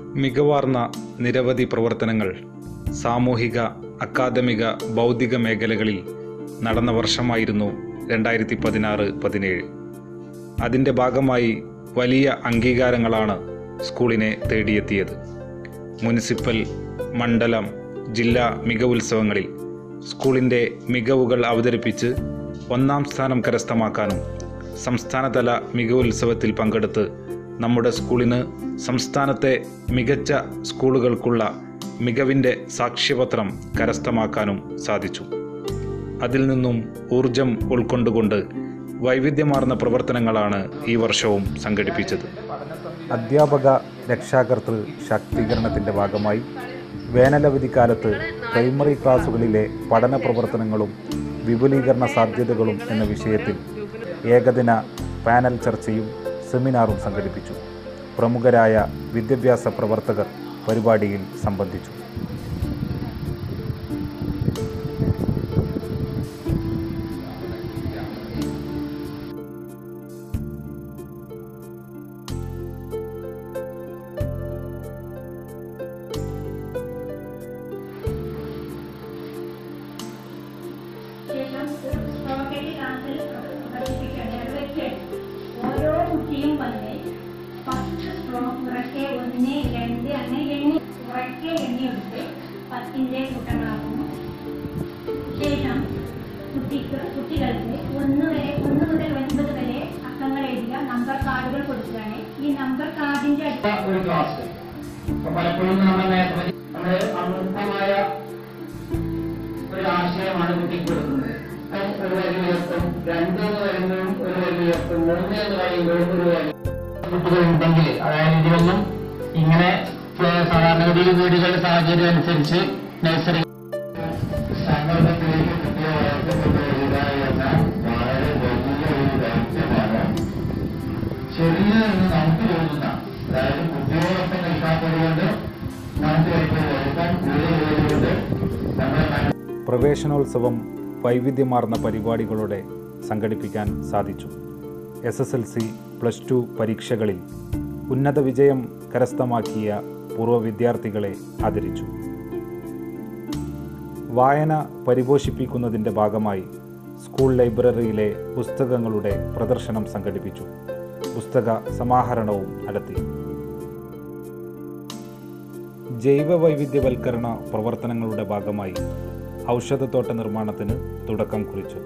മികവാർന്ന നിരവധി പ്രവർത്തനങ്ങൾ സാമൂഹിക അക്കാദമിക ബൗദ്ധിക മേഖലകളിൽ നടന്ന വർഷമായിരുന്നു രണ്ടായിരത്തി പതിനാറ് പതിനേഴ് അതിൻ്റെ ഭാഗമായി വലിയ അംഗീകാരങ്ങളാണ് സ്കൂളിനെ തേടിയെത്തിയത് മുനിസിപ്പൽ മണ്ഡലം ജില്ലാ മികവുത്സവങ്ങളിൽ സ്കൂളിൻ്റെ മികവുകൾ അവതരിപ്പിച്ച് ഒന്നാം സ്ഥാനം കരസ്ഥമാക്കാനും സംസ്ഥാനതല മികവുത്സവത്തിൽ പങ്കെടുത്ത് നമ്മുടെ സ്കൂളിന് സംസ്ഥാനത്തെ മികച്ച സ്കൂളുകൾക്കുള്ള മികവിൻ്റെ സാക്ഷ്യപത്രം കരസ്ഥമാക്കാനും സാധിച്ചു അതിൽ നിന്നും ഊർജം ഉൾക്കൊണ്ടുകൊണ്ട് വൈവിധ്യമാർന്ന പ്രവർത്തനങ്ങളാണ് ഈ വർഷവും സംഘടിപ്പിച്ചത് അധ്യാപക രക്ഷാകർതൃ ശാക്തീകരണത്തിൻ്റെ ഭാഗമായി വേനലവധിക്കാലത്ത് പ്രൈമറി ക്ലാസുകളിലെ പഠന പ്രവർത്തനങ്ങളും വിപുലീകരണ സാധ്യതകളും എന്ന വിഷയത്തിൽ ഏകദിന പാനൽ ചർച്ചയും സെമിനാറും സംഘടിപ്പിച്ചു പ്രമുഖരായ വിദ്യാഭ്യാസ പ്രവർത്തകർ പരിപാടിയിൽ സംബന്ധിച്ചു ശേഷം സ്ട്രോബെറി ക്ലാസ്സിൽ പഠിപ്പിക്കേണ്ട അത് വെക്കണം ഓരോ കുട്ടിയും വന്ന് ഫസ്റ്റ് സ്ട്രോ ഉറക്കെ ഒന്ന് രണ്ട് അങ്ങനെ എണ്ണി ഉറക്കെ എണ്ണിയെടുത്ത് പത്തിൻ്റെ കൂട്ടങ്ങളാക്കുന്നു ശേഷം കുട്ടിക്ക് കുട്ടികൾക്ക് ഒന്ന് വരെ ഒന്ന് മുതൽ ഒൻപത് വരെ അക്കങ്ങൾ എഴുതിയ നമ്പർ കാർഡുകൾ കൊടുക്കുകയാണ് ഈ നമ്പർ കാർഡിന്റെ അടി ഒരു ക്ലാസ് അപ്പൊ പലപ്പോഴും നമ്മുടെ മേഖല നമ്മുടെ അമൃതമായ ഒരു ആശയമാണ് കുട്ടിക്ക് കൊടുക്കുന്നത് അത് ഒരു വരി ഉയർത്തും രണ്ട് എന്ന് പറയുമ്പോഴും ഒരു വരി ഉയർത്തും മൂന്ന് എന്ന് പറയുമ്പോഴും ഒരു വരി കുട്ടികളുണ്ടെങ്കിൽ അതായത് ഇതിലൊന്നും ഇങ്ങനെ ഏഹ്, സാധാരണഗതിയിൽ വീടുകളുടെ സാഹചര്യം അനുസരിച്ച് നഴ്സറി സന്ദർഭത്തിലേക്ക് കുട്ടിയെ വളർത്തിക്കൊണ്ടുവരിക എന്ന വളരെ വലിയ ഒരു ദൗത്യമാണ് ചെറിയതെന്ന് നമുക്ക് തോന്നുന്ന അതായത് കുട്ടികളോടൊപ്പം നിൽക്കാത്തത് കൊണ്ട് നമുക്ക് ഏറ്റവും വലുപ്പം കൂടുതലുള്ളത് നമ്മുടെ മനസ്സിൽ പ്രവേശനോത്സവം വൈവിധ്യമാർന്ന പരിപാടികളോടെ സംഘടിപ്പിക്കാൻ സാധിച്ചു S S L C plus two പരീക്ഷകളിൽ ഉന്നത വിജയം കരസ്ഥമാക്കിയ പൂർവ്വ വിദ്യാർത്ഥികളെ ആദരിച്ചു വായന പരിപോഷിപ്പിക്കുന്നതിൻ്റെ ഭാഗമായി സ്കൂൾ ലൈബ്രറിയിലെ പുസ്തകങ്ങളുടെ പ്രദർശനം സംഘടിപ്പിച്ചു പുസ്തക സമാഹരണവും നടത്തി ജൈവ വൈവിധ്യവൽക്കരണ പ്രവർത്തനങ്ങളുടെ ഭാഗമായി ഔഷധത്തോട്ട നിർമ്മാണത്തിന് തുടക്കം കുറിച്ചു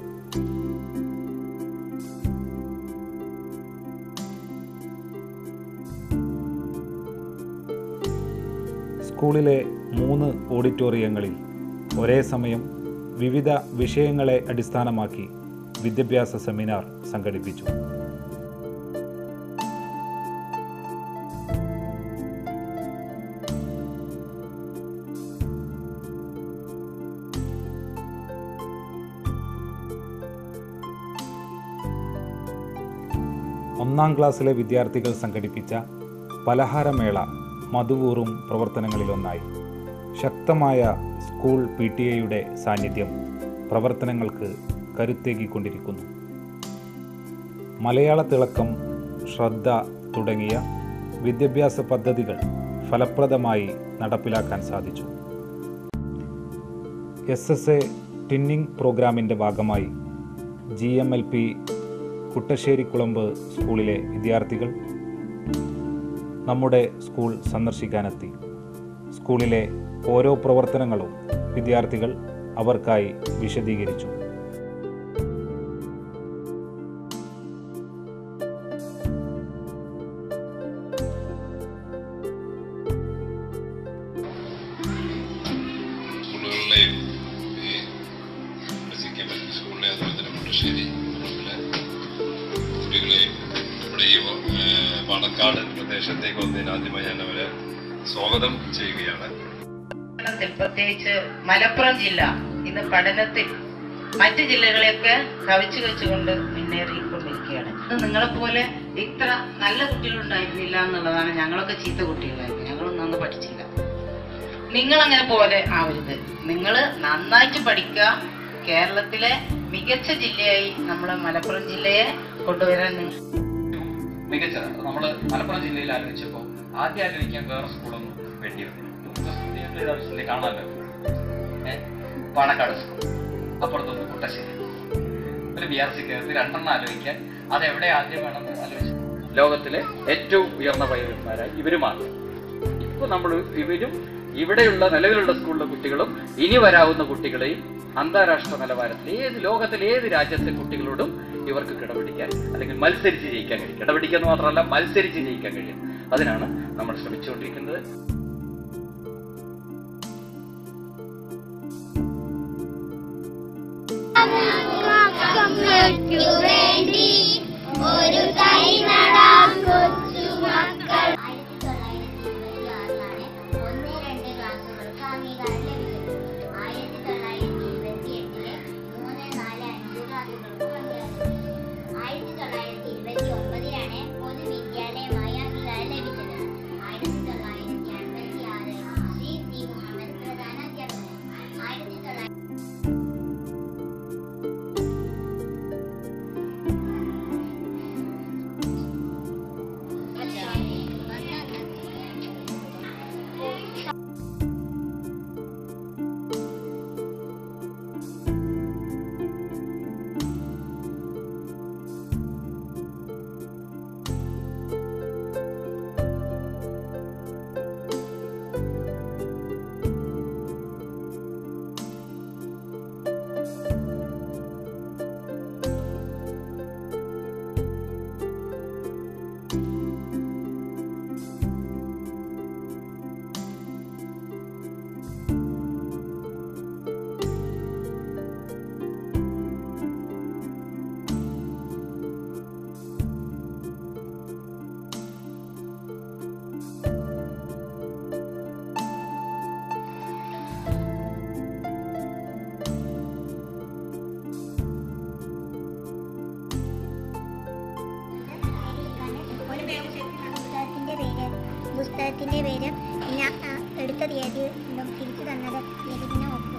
സ്കൂളിലെ മൂന്ന് ഓഡിറ്റോറിയങ്ങളിൽ ഒരേ സമയം വിവിധ വിഷയങ്ങളെ അടിസ്ഥാനമാക്കി വിദ്യാഭ്യാസ സെമിനാർ സംഘടിപ്പിച്ചു ഒന്നാം ക്ലാസ്സിലെ വിദ്യാർത്ഥികൾ സംഘടിപ്പിച്ച പലഹാരമേള മധുവൂറും പ്രവർത്തനങ്ങളിലൊന്നായി ശക്തമായ സ്കൂൾ പി ടി എയുടെ സാന്നിധ്യം പ്രവർത്തനങ്ങൾക്ക് കരുത്തേകിക്കൊണ്ടിരിക്കുന്നു മലയാള തിളക്കം ശ്രദ്ധ തുടങ്ങിയ വിദ്യാഭ്യാസ പദ്ധതികൾ ഫലപ്രദമായി നടപ്പിലാക്കാൻ സാധിച്ചു എസ് എസ് എ ടിന്നിംഗ് പ്രോഗ്രാമിൻ്റെ ഭാഗമായി G M L P Kuttasserikulamb സ്കൂളിലെ വിദ്യാർത്ഥികൾ നമ്മുടെ സ്കൂൾ സന്ദർശിക്കാനെത്തി സ്കൂളിലെ ഓരോ പ്രവർത്തനങ്ങളും വിദ്യാർത്ഥികൾ അവർക്കായി വിശദീകരിച്ചു സ്കൂളുകളിലെയും ഈ രസിക്കാൻ പറ്റുന്ന സ്കൂളിലെ അതുപോലെ തന്നെ മുട്ടശ്ശേരി കുളത്തിലെ കുട്ടികളെയും ഇവിടെ ഈ ഏഹ്, പാണക്കാട് പ്രദേശത്തേക്ക് വന്നതിന് ആദ്യമായി ഞാൻ അവരെ സ്വാഗതം ചെയ്യുകയാണ് പഠനത്തിൽ പ്രത്യേകിച്ച് മലപ്പുറം ജില്ല ഇന്ന് പഠനത്തിൽ മറ്റ് ജില്ലകളെയൊക്കെ കവിച്ചു വെച്ചുകൊണ്ട് മുന്നേറിക്കൊണ്ടിരിക്കുകയാണ് നിങ്ങളെ പോലെ ഇത്ര നല്ല കുട്ടികളുണ്ടായിരുന്നില്ല എന്നുള്ളതാണ് ഞങ്ങളൊക്കെ ചീത്ത കുട്ടികളായിരുന്നു ഞങ്ങളൊന്നും അന്ന് പഠിച്ചില്ല നിങ്ങളങ്ങനെ പോലെ ആവരുത് നിങ്ങൾ നന്നായിട്ട് പഠിക്കുക കേരളത്തിലെ മികച്ച ജില്ലയായി നമ്മളെ മലപ്പുറം ജില്ലയെ കൊണ്ടുവരാൻ നിങ്ങൾ മികച്ചത് നമ്മൾ മലപ്പുറം ജില്ലയിൽ ആരംഭിച്ചപ്പോൾ ആദ്യം ആലോചിക്കാൻ വേറെ സ്കൂളൊന്നും വേണ്ടി വന്നില്ല നിങ്ങൾക്ക് ആവശ്യമില്ല കാണാമല്ലോ ഏ പാണക്കാട് സ്കൂൾ അപ്പുറത്തൊന്ന് കുട്ടശ്ശേരി ഒരു ബി ആർ സിക്കകത്ത് രണ്ടെണ്ണം ആലോചിക്കാൻ അത് എവിടെ ആദ്യം വേണമെന്ന് ആലോചിച്ചു ലോകത്തിലെ ഏറ്റവും ഉയർന്ന പൈലന്മാരായി ഇവര് മാറി ഇപ്പൊ നമ്മൾ ഇവരും ഇവിടെയുള്ള നിലവിലുള്ള സ്കൂളിലെ കുട്ടികളും ഇനി വരാവുന്ന കുട്ടികളെയും അന്താരാഷ്ട്ര നിലവാരത്തിൽ ഏത് ലോകത്തിലെ ഏത് രാജ്യത്തെ കുട്ടികളോടും ഇവർക്ക് കിടപിടിക്കാൻ അല്ലെങ്കിൽ മത്സരിച്ച് ജയിക്കാൻ കഴിയും കിടപിടിക്കാൻ മാത്രമല്ല മത്സരിച്ച് ജയിക്കാൻ കഴിയും അതിനാണ് നമ്മൾ ശ്രമിച്ചുകൊണ്ടിരിക്കുന്നത് മക്കൾക്ക് വേണ്ടി ഒരു തൈ നടാം കൊച്ചു മക്കൾ ആയിരത്തി തൊള്ളായിരത്തി ഇരുപത്തി ആറിലാണ് ഒന്ന് രണ്ട് ക്ലാസ്സുകൾക്ക് അംഗീകാരം ലഭിച്ചത് ആയിരത്തി തൊള്ളായിരത്തി ഇരുപത്തി എട്ടിലെ മൂന്ന് നാല് അഞ്ച് ക്ലാസ്സുകൾക്ക് അംഗീകാരം ആയിരത്തി തൊള്ളായിരത്തി ഇരുപത്തി ഒമ്പതിലാണ് പൊതുവിദ്യാലയമായി അംഗീകാരം ലഭിച്ചത് ആയിരത്തി തൊള്ളായിരത്തി അൻപത്തി ആറ് ശ്രീ സി മുഹമ്മദ് പ്രധാന അധ്യാപകൻ ആയിരത്തി തൊള്ളായിരത്തി പുസ്തകത്തിന്റെ പേര് പുസ്തകത്തിന്റെ പേര് പിന്നെ ആ, എടുത്ത തീയതി ഉം, തിരിച്ചു തന്നത് തീയതി പിന്നെ ഒപ്പ്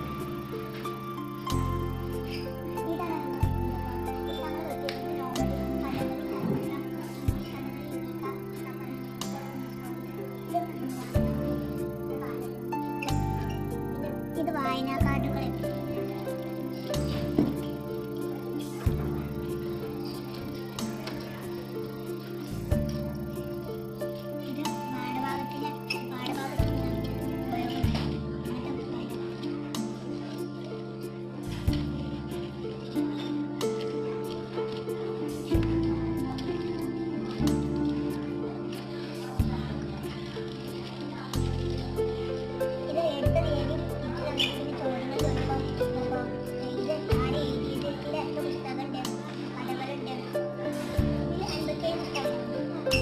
ഇതാണ് ഞങ്ങൾ വെച്ചിരിക്കുന്നത് നോവൽ, കഥകളി, ഇത് വായനാ കാർഡുകൾ ഇത് പാഠഭാഗത്തിന് പാഠഭാഗത്തിന് ഇത് എടുത്ത തീയതി ഇത് തോന്നുന്ന ചെറുപ്പം ഇത് ആരെ എഴുതിയത് ഇതിൽ എത്ര പുസ്തകമുണ്ട് കഥകളുണ്ട് ഇതിൽ എന്തൊക്കെയാണ് പുസ്തകങ്ങളുണ്ട്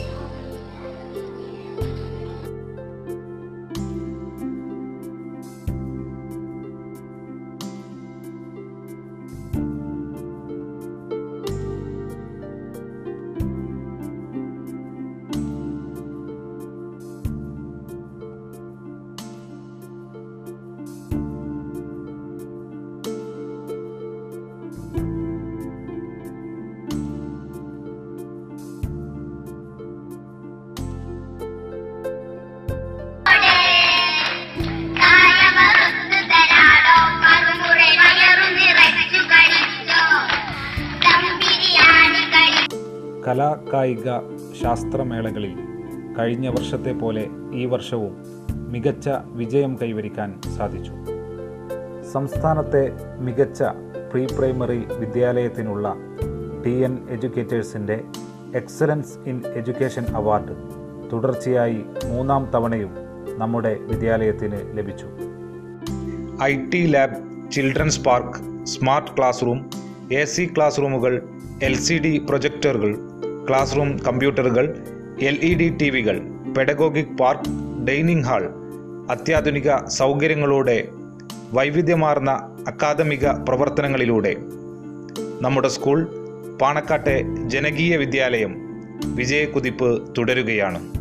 കലാ കായിക ശാസ്ത്രമേളകളിൽ കഴിഞ്ഞ വർഷത്തെ പോലെ ഈ വർഷവും മികച്ച വിജയം കൈവരിക്കാൻ സാധിച്ചു സംസ്ഥാനത്തെ മികച്ച പ്രീ പ്രൈമറി വിദ്യാലയത്തിനുള്ള ടി എൻ എഡ്യൂക്കേറ്റേഴ്സിൻ്റെ എക്സലൻസ് ഇൻ എഡ്യൂക്കേഷൻ അവാർഡ് തുടർച്ചയായി മൂന്നാം തവണയും നമ്മുടെ വിദ്യാലയത്തിന് ലഭിച്ചു I T lab children's park smart class room A C class റൂമുകൾ എൽ സി ഡി പ്രൊജക്ടറുകൾ ക്ലാസ് റൂം കമ്പ്യൂട്ടറുകൾ എൽ ഇ ഡി ടി വികൾ പെഡഗോഗിക് പാർക്ക് ഡൈനിങ് ഹാൾ അത്യാധുനിക സൗകര്യങ്ങളോടെ വൈവിധ്യമാർന്ന അക്കാദമിക പ്രവർത്തനങ്ങളിലൂടെ നമ്മുടെ സ്കൂൾ പാണക്കാട്ടെ ജനകീയ വിദ്യാലയം വിജയക്കുതിപ്പ് തുടരുകയാണ്